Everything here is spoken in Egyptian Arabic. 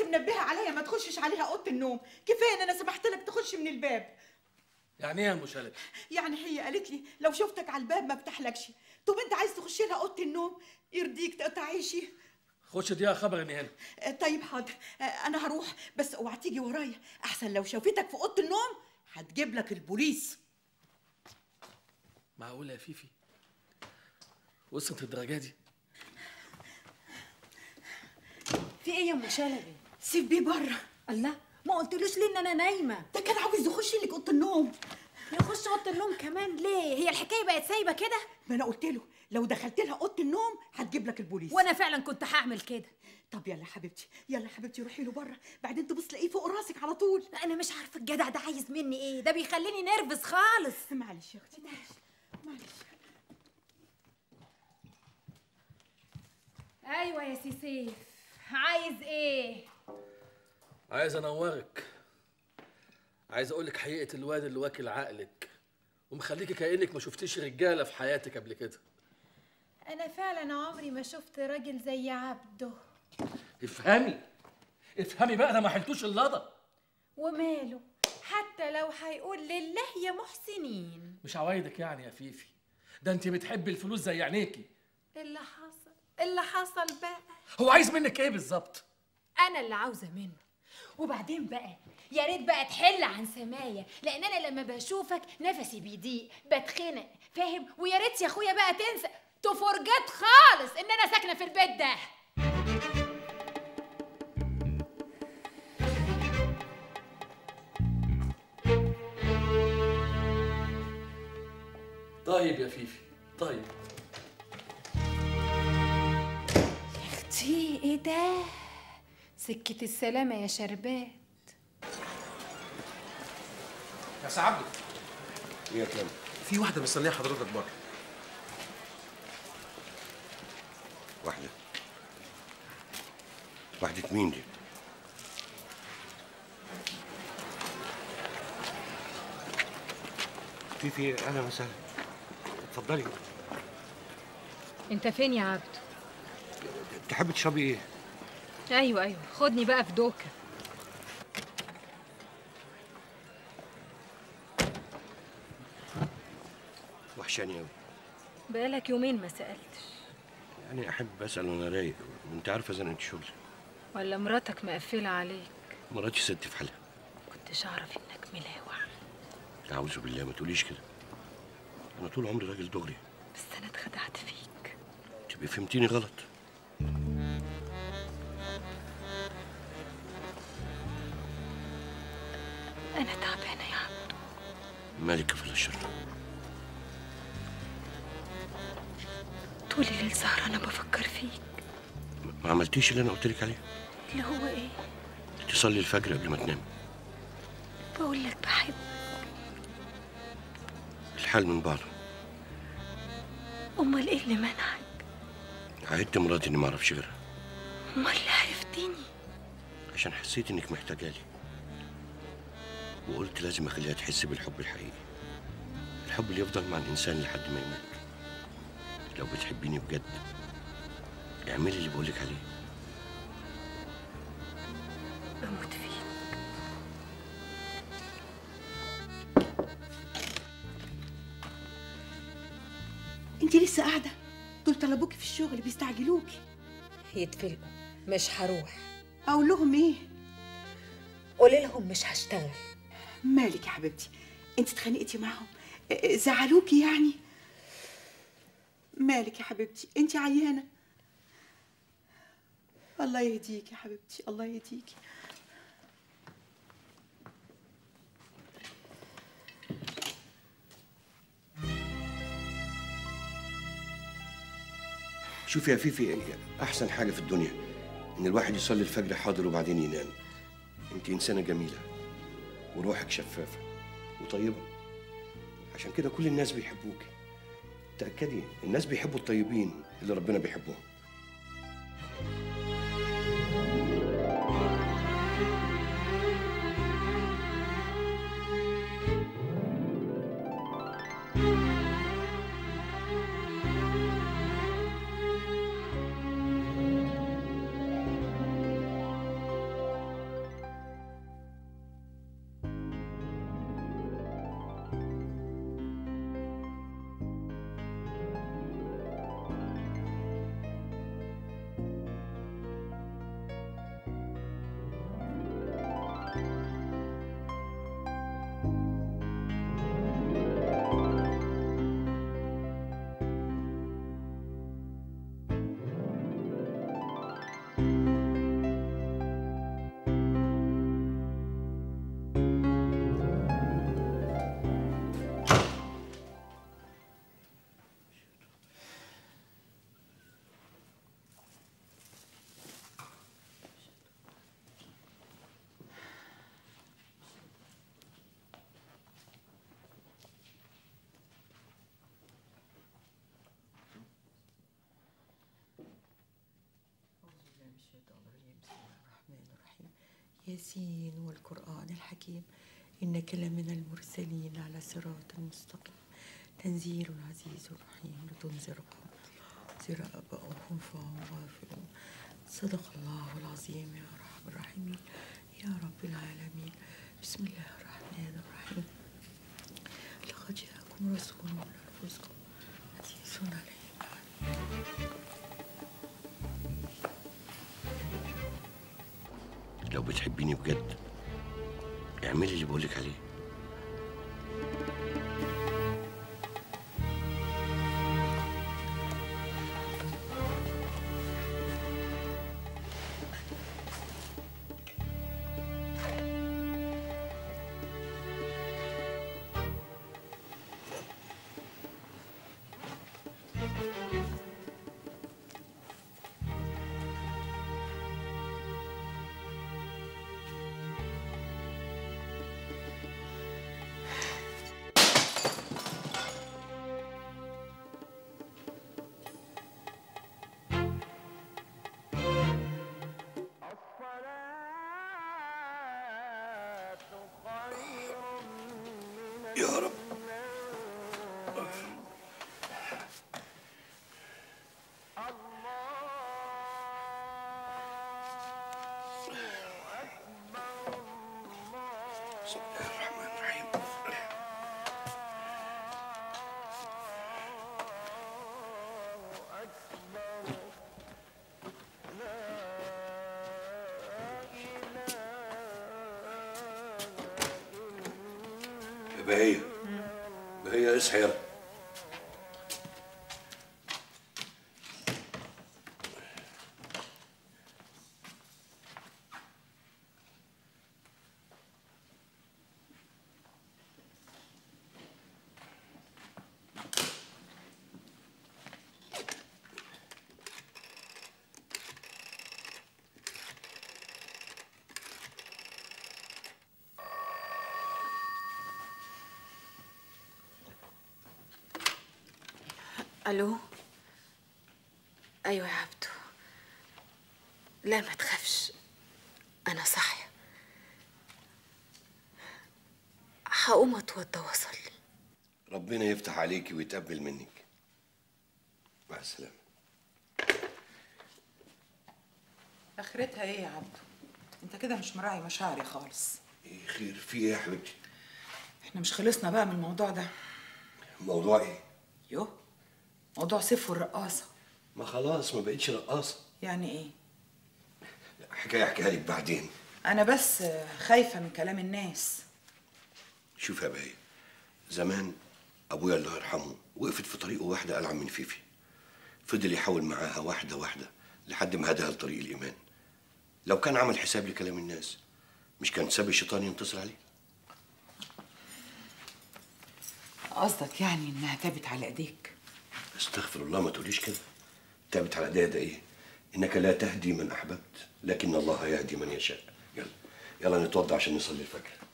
منبهه عليا ما تخشش عليها اوضه النوم كفايه ان انا سمحت لك تخش من الباب يعني ايه يا ام شلبي يعني هي قالت لي لو شفتك على الباب ما بتحلكش طب انت عايز تخش لها اوضه النوم يرضيك تعيشي خش اديها خبر اني هنا آه، طيب حاضر آه، انا هروح بس اوعى تيجي ورايا احسن لو شافتك في اوضه النوم هتجيب لك البوليس معقوله يا فيفي وصلت الدرجه دي في ايه يا ام شلبي سيب بيه بره الله ما قلتلوش ليه ان انا نايمه ده كان عاوز يخش لك اوضه النوم يخش اوضه النوم كمان ليه هي الحكايه بقت سايبه كده ما انا قلت له لو دخلت لها اوضه النوم هتجيب لك البوليس وانا فعلا كنت هعمل كده طب يلا حبيبتي يلا حبيبتي روحي له بره بعدين تبص تلاقيه فوق راسك على طول انا مش عارفه الجدع ده عايز مني ايه ده بيخليني نرفز خالص معلش يا اختي معلش معلش ايوه يا سي سيف عايز ايه عايز انورك عايز اقول لك حقيقه الواد اللي واكل عقلك ومخليكي كانك ما شفتيش رجاله في حياتك قبل كده انا فعلا عمري ما شفت راجل زي عبده افهمي افهمي بقى انا ما حلتوش اللضا وماله حتى لو هيقول لله يا محسنين مش عوايدك يعني يا فيفي ده انت بتحبي الفلوس زي عينيكي اللي حصل اللي حصل بقى هو عايز منك ايه بالظبط انا اللي عاوزه منه وبعدين بقى يا ريت بقى تحل عن سمايا لان انا لما بشوفك نفسي بيضيق بتخنق فاهم ويا ريت يا اخويا بقى تنسى تفرجت خالص ان انا ساكنه في البيت ده طيب يا فيفي طيب اختي ايه ده سكه السلامه يا شربات يا سعبد ايه يا كامل في واحده مستنيه حضرتك بره واحدة واحدة مين دي؟ في في اهلا وسهلا اتفضلي انت فين يا عبدو تحبي تشربي ايه؟ ايوه ايوه خدني بقى في دوكه وحشاني قوي بقالك يومين ما سالتش يعني احب اسال وانا رايق وانت عارفه زنقه الشغل ولا مراتك مقفله عليك مراتي ست في حالها كنتش اعرف انك ملاوع اعوذ بالله ما تقوليش كده انا طول عمري راجل دغري بس انا اتخدعت فيك تبقي فهمتيني غلط انا تعبانه يا عبدو مالك في الشر طول الليل سهرانه بفكر فيك ما عملتيش اللي انا قلت لك عليه اللي هو ايه تصلي الفجر قبل ما تنام بقول لك بحب الحال من بعضه امال ايه اللي منعك عهدت مراتي اني ما اعرفش غيرها امال اللي عرفتني عشان حسيت انك محتاجه لي وقلت لازم اخليها تحس بالحب الحقيقي الحب اللي يفضل مع الانسان لحد ما يموت لو بتحبيني بجد اعملي اللي بقولك عليه بموت فيك انت لسه قاعده دول طلبوكي في الشغل بيستعجلوكي يتفلقوا مش هروح اقول لهم ايه قولي لهم مش هشتغل مالك يا حبيبتي انت اتخانقتي معاهم اه، زعلوكي يعني مالك يا حبيبتي انت عيانه الله يهديك يا حبيبتي الله يهديكي شوفي يا فيفي احسن حاجه في الدنيا ان الواحد يصلي الفجر حاضر وبعدين ينام انت انسانه جميله وروحك شفافه وطيبه عشان كده كل الناس بيحبوك تاكدي الناس بيحبوا الطيبين اللي ربنا بيحبهم الرحمن الرحيم ياسين والقرآن الحكيم إنك لمن المرسلين على صراط مستقيم تنزيل عزيز رحيم لتنذر قوم زر آباؤهم فهم غافلون صدق الله العظيم يا أرحم الراحمين يا رب العالمين بسم الله الرحمن الرحيم لقد جاءكم رسول من أنفسكم عزيز عليه ما عنتم لو بتحبيني بجد اعملي اللي بقولك عليه يا رب بسم الله الرحمن الرحيم يا بهية بهية اصحي يلا الو ايوه يا عبدو لا ما تخافش انا صاحيه هقوم اتوضى واصلي ربنا يفتح عليكي ويتقبل منك مع السلامة اخرتها ايه يا عبدو انت كده مش مراعي مشاعري خالص ايه خير في ايه يا حبيبتي احنا مش خلصنا بقى من الموضوع ده موضوع ايه يو موضوع سيف والرقاصه ما خلاص ما بقتش رقاصة يعني ايه حكاية احكيها لك بعدين انا بس خايفه من كلام الناس شوف يا بهية زمان ابويا الله يرحمه وقفت في طريقه واحدة قلعة من فيفي فضل يحاول معاها واحدة واحدة لحد ما هداها لطريق الإيمان لو كان عمل حساب لكلام الناس مش كان ساب الشيطان ينتصر عليه قصدك يعني انها تابت على ايديك استغفر الله ما تقوليش كده تابت على ده ده ايه انك لا تهدي من احببت لكن الله يهدي من يشاء يلا يلا نتوضى عشان نصلي الفجر